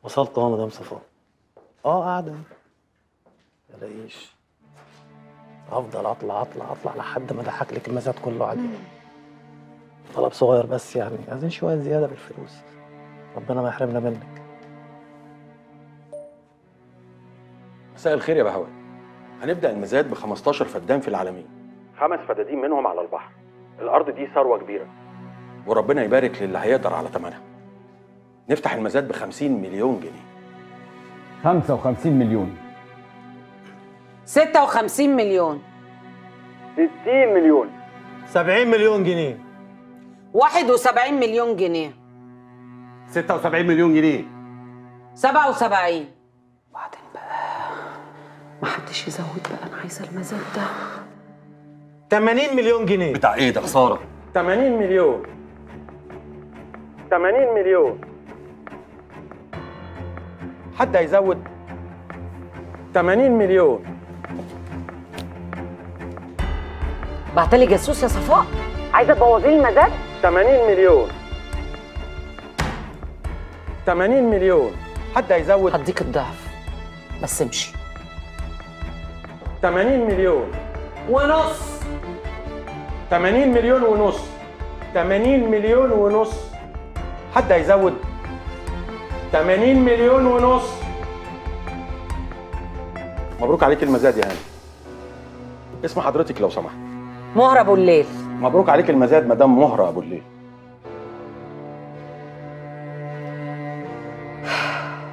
وصلت اهو يا مدام صفاء اه قاعدة ملاقيش افضل اطلع اطلع اطلع لحد ما اضحك لك المزاد كله عليه طلب صغير بس يعني عايزين شوية زيادة بالفلوس ربنا ما يحرمنا منك مساء الخير يا بهوات هنبدا المزاد ب 15 فدان في العالمين خمس فدادين منهم على البحر الارض دي ثروه كبيره وربنا يبارك للي هيقدر على ثمنها نفتح المزاد ب 50 مليون جنيه 55 مليون 56 مليون 60 مليون 70 مليون جنيه 71 مليون جنيه 76 مليون جنيه 77 بعدين بقى ما حدش يزود بقى انا عايزه المزاد ده 80 مليون جنيه بتاع ايه ده خساره 80 مليون 80 مليون حد هيزود 80 مليون بعتلي جاسوس يا صفاء عايزه تبوظي لي المزاد 80 مليون 80 مليون حد هيزود هديك الضعف بس امشي 80 مليون ونص 80 مليون ونص 80 مليون ونص حد هيزود 80 مليون ونص مبروك عليك المزاد يا هاني اسم حضرتك لو سمحت مهرة ابو الليل مبروك عليك المزاد مدام مهرة ابو الليل